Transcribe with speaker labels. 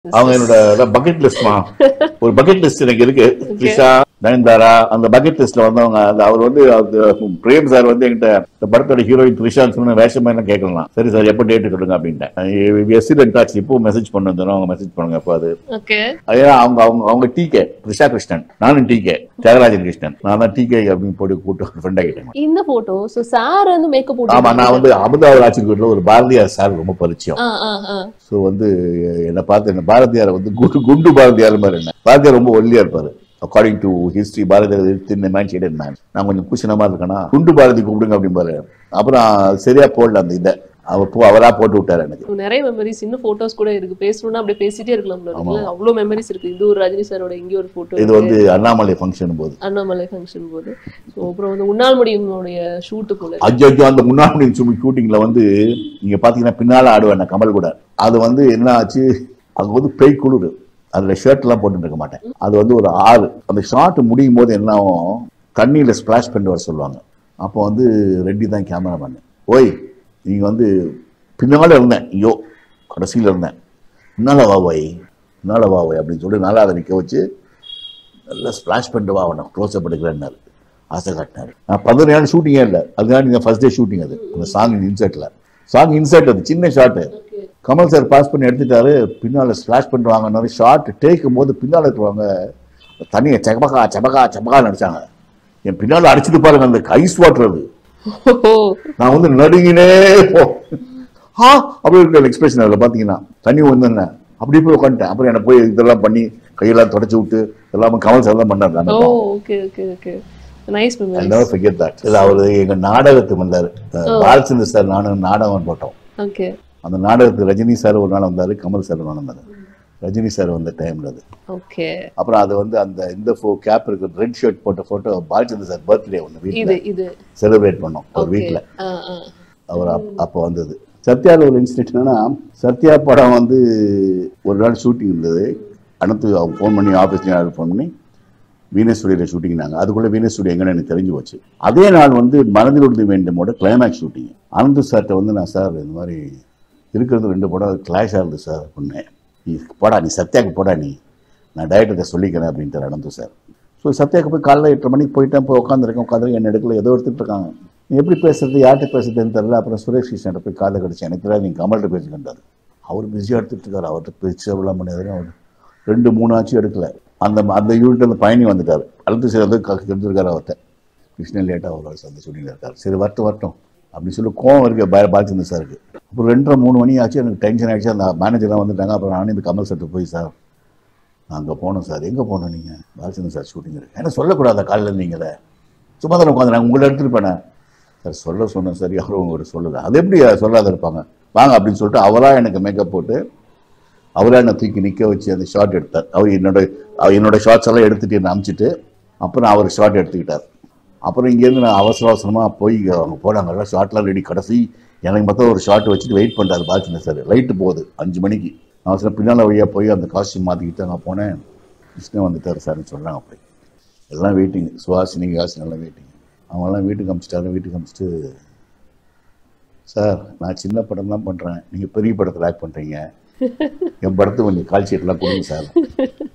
Speaker 1: அவங்க என்னோட பக்கெட் லிஸ்ட்மா ஒரு பக்கெட் லிஸ்ட் எனக்கு இருக்கு த்ரிஷா நயன்தாரா அந்த பக்கெட் லிஸ்ட்ல வந்தவங்க அந்த அவர் வந்து அது பிரேம் சார் வந்து என்கிட்ட இந்த படத்தோட ஹீரோயின் த்ரிஷான்னு சொன்ன வேஷமா என்ன கேட்கலாம் சரி சார் எப்போ டேட் கொடுங்க அப்படின்ட்டேன் எஸ்டிடென்ட் ஆச்சு இப்போ மெசேஜ் பண்ண தரோம் அவங்க மெசேஜ் பண்ணுங்க அப்போ அது
Speaker 2: ஓகே
Speaker 1: ஏன்னா அவங்க அவங்க அவங்க டிகே த்ரிஷா கிருஷ்ணன் நானும் டிகே தியாகராஜன் கிருஷ்ணன் நான் தான் டிகே அப்படின்னு போட்டு கூப்பிட்டு ஃப்ரெண்ட் ஆகிட்டேன்
Speaker 2: இந்த போட்டோ சோ சார் வந்து மேக்கப்
Speaker 1: ஆமா நான் வந்து அமுதாவர் ஆட்சி வீட்டில் ஒரு பாரதியார் சார் ரொம்ப பரிச்சயம்
Speaker 2: ஆ ஆ ஆ
Speaker 1: ஸோ வந்து என்னை பார்த்து என்ன பாரதியார் வந்து குண்டு குண்டு பாரதியார் மாதிரி என்ன பாரதியார் ரொம்ப ஒல்லியா இருப்பாரு according to history Bharathiyar thin man shaded man நான் கொஞ்சம் பூசணமா இருக்கேனா குண்டு பாரதி கூப்பிடுங்க அப்படிம்பாரு அப்புறம் சரியா போடல அந்த இதை அவர் போ அவரா போட்டு விட்டாரு எனக்கு
Speaker 2: நிறைய மெமரிஸ் இன்னும் போட்டோஸ் கூட இருக்கு பேசணும்னா அப்படியே பேசிட்டே இருக்கலாம் போல இருக்குல்ல அவ்வளவு மெமரிஸ் இருக்கு இது ஒரு ரஜினி சாரோட இங்க ஒரு போட்டோ
Speaker 1: இது வந்து அண்ணாமலை ஃபங்க்ஷன் போது
Speaker 2: அண்ணாமலை ஃபங்க்ஷன் போது ஸோ அப்புறம் வந்து உன்னால் முடியும்னுடைய ஷூட்டு போல இருக்கு.
Speaker 1: அஜோ அந்த முன்னாடி ஷூட்டிங்ல வந்து நீங்க பாத்தீங்கன்னா பின்னால ஆடுவேன் நான் கமல் கூட அது வந்து என்ன ஆச்சு அங்க வந்து பேய் குளிர் அதுல ஷர்ட் எல்லாம் போட்டுட்டு இருக்க மாட்டேன் அது வந்து ஒரு ஆறு அந்த ஷார்ட் முடியும் போது என்ன ஆகும் தண்ணியில ஸ்பிளாஷ் பண்ணிட்டு வர சொல்லுவாங்க அப்போ வந்து ரெட்டி தான் கேமராமேன் ஓய் நீங்க வந்து பின்னால இருந்தேன் ஐயோ கடைசியில இருந்தேன் பின்னால வா ஓய் பின்னால வா ஓய் அப்படின்னு சொல்லி நல்லா அதை நிக்க வச்சு நல்லா ஸ்பிளாஷ் பண்ணிட்டு வா அவனை க்ளோஸ் அப் எடுக்கிறேன்னாரு ஆசை காட்டினாரு நான் பதினொரு நாள் ஷூட்டிங்கே இல்லை அதுக்காக நீங்கள் ஃபர்ஸ்ட் டே ஷூட்டிங் அது அந்த சாங் இன்சர்ட்டில் சாங் இன்சர்ட் அது சின்ன ஷாட்டு கமல் சார் பாஸ் பண்ணி எடுத்துட்டாரு பின்னால் ஸ்லாஷ் பண்ணிட்டு வாங்கினாரு ஷார்ட் டேக்கும் போது பின்னால் இருக்கிறவங்க தண்ணியை செபகா செபகா செபகா நடிச்சாங்க என் பின்னால் அடிச்சுட்டு பாருங்க அந்த ஐஸ் வாட்டர் அது
Speaker 2: ஓஹோ
Speaker 1: நான் வந்து நடுங்கினே போ ஆ அப்படி இருக்கிற எக்ஸ்பிரஷன் அதில் பார்த்தீங்கன்னா தண்ணி வந்து அப்படி போய் உட்காந்துட்டேன் அப்புறம் என்னை போய் இதெல்லாம் பண்ணி கையெல்லாம் தொடச்சி விட்டு எல்லாமே கமல் சார் தான் பண்ணார்
Speaker 2: oh okay okay okay nice
Speaker 1: I
Speaker 2: memory
Speaker 1: never forget that. இது அவரு எங்க நாடகத்துக்கு வந்தாரு பாலச்சந்திர சார் நானும் நாடகம் போட்டோம்
Speaker 2: ஓகே
Speaker 1: அந்த நாடகத்துக்கு ரஜினி சார் ஒரு நாள் வந்தாரு கமல் சார் ஒரு நாள் வந்தாரு ரஜினி சார் வந்த டைம்ல அது
Speaker 2: ஓகே
Speaker 1: அப்புறம் அது வந்து அந்த இந்த ஃபோ கேப் இருக்கு ரெட் ஷர்ட் போட்ட போட்டோ பாலச்சந்திர சார் பர்த்டே ஒன்று
Speaker 2: இது
Speaker 1: வீட்டில்
Speaker 2: இது
Speaker 1: செலிப்ரேட் பண்ணோம் ஒரு
Speaker 2: ஓகே
Speaker 1: வீட்டில்
Speaker 2: ஆ ஆ
Speaker 1: அவர் அப்- அப்போ வந்தது சத்யாவில் ஒரு இன்சிடென்ட் என்னன்னா சத்யா படம் வந்து ஒரு நாள் ஷூட்டிங் இருந்தது அனத்து அவங்க ஃபோன் பண்ணி ஆஃபீஸ்லேயும் ஃபோன் பண்ணி வீனஸ் ஸ்டுடியோவில் ஷூட்டிங்னாங்க அதுக்குள்ளே வீனஸ் ஸ்டுடியோ எங்கன்னு எனக்கு தெரிஞ்சு போச்சு அதே நாள் வந்து மனதில் உறுதி வேண்டுமோட கிளைமேக்ஸ் ஷூட்டிங் அனந்து சார்கிட்ட வந்து நான் சார் இந்த மாதிரி இருக்கிறது ரெண்டு படம் கிளாஷ் ஆகுது சார் அப்படின்னு நீ போடா நீ சத்யாக்கு போடா நீ நான் டைரக்டர்கிட்ட சொல்லிக்கிறேன் அப்படின்ட்டு அனந்து சார் ஸோ சத்யாக்கு போய் காலைல எட்டரை மணிக்கு போயிட்டேன் போய் உட்காந்துருக்கேன் உட்காந்து என்ன எடுக்கல ஏதோ எடுத்துட்டு இருக்காங்க நீ எப்படி பேசுறது யார்கிட்ட பேசுறதுன்னு தெரியல அப்புறம் சுரேஷ் கிருஷ்ணன் போய் காலைல கிடச்சி எனக்கு தெரியாது நீங்கள் கமல்கிட்ட பேசிக்கிட்டாரு அவர் பிஸியாக எடுத்துட்டு இருக்காரு அவர்கிட்ட பேச்சு எவ்வளோ முடியாது அவர் ரெண்டு மூணு ஆச்சும் எடுக்கல அந்த அந்த யூனிட் அந்த பயணி வந்துட்டார் அழுத்து சரி வந்து எடுத்துருக்காரு அவர்கிட்ட கிருஷ்ணன் லேட்டாக வருவார் அந்த ஷூட்டிங்கில் இருக்கார் சரி வரட்டும் வரட்டும் அப்படின்னு சொல்லி கோவம் இருக்கு பய பாலச்சந்திர சாருக்கு அப்புறம் ரெண்டரை மூணு மணி ஆச்சு எனக்கு டென்ஷன் ஆயிடுச்சு அந்த மேனேஜர்லாம் வந்துட்டாங்க அப்புறம் நானே இந்த கமல் சட்டு போய் சார் நான் அங்கே போனோம் சார் எங்கே போனோம் நீங்கள் பாலச்சந்திர சார் ஷூட்டிங் இருக்கு என்ன சொல்லக்கூடாதா காலையில் நீங்கள் சும்மா தானே உட்காந்து நான் உங்களை எடுத்துருப்பேனே சார் சொல்ல சொன்னேன் சரி அவரும் உங்கள்கிட்ட சொல்லலை அது எப்படி சொல்லாத இருப்பாங்க வாங்க அப்படின்னு சொல்லிட்டு அவராக எனக்கு மேக்கப் போட்டு அவராக என்னை தூக்கி நிற்க வச்சு அந்த ஷாட் எடுத்தார் அவர் என்னோட அவர் என்னோட ஷார்ட்ஸ் எல்லாம் எடுத்துட்டு என்னை அமுச்சிட்டு அப்புறம் அவர் ஷாட் எடுத்துக்கிட்டார் அப்புறம் இங்கேருந்து நான் அவசர அவசரமாக போய் அவங்க போனாங்க ஷார்ட்லாம் ரெடி கடைசி எனக்கு மொத்தம் ஒரு ஷாட் வச்சுட்டு வெயிட் பண்ணுறாரு பாலச்சந்திர சார் லைட்டு போகுது அஞ்சு மணிக்கு நான் அவசரம் பின்னால் வழியாக போய் அந்த காஸ்டியூம் மாற்றிக்கிட்டு அங்கே போனேன் கிருஷ்ணன் வந்துட்டார் சார்னு சொல்கிறாங்க அப்படி எல்லாம் வெயிட்டிங் சுஹாசினி காசினி எல்லாம் வெயிட்டிங் அவங்கெல்லாம் வீட்டுக்கு அமிச்சிட்டாரு வீட்டுக்கு அமிச்சிட்டு சார் நான் சின்ன படம் தான் பண்ணுறேன் நீங்கள் பெரிய படத்தில் ஆக்ட் பண்ணுறீங்க என் படத்தை கொஞ்சம் கால் ஷீட்லாம் கொடுங்க சார்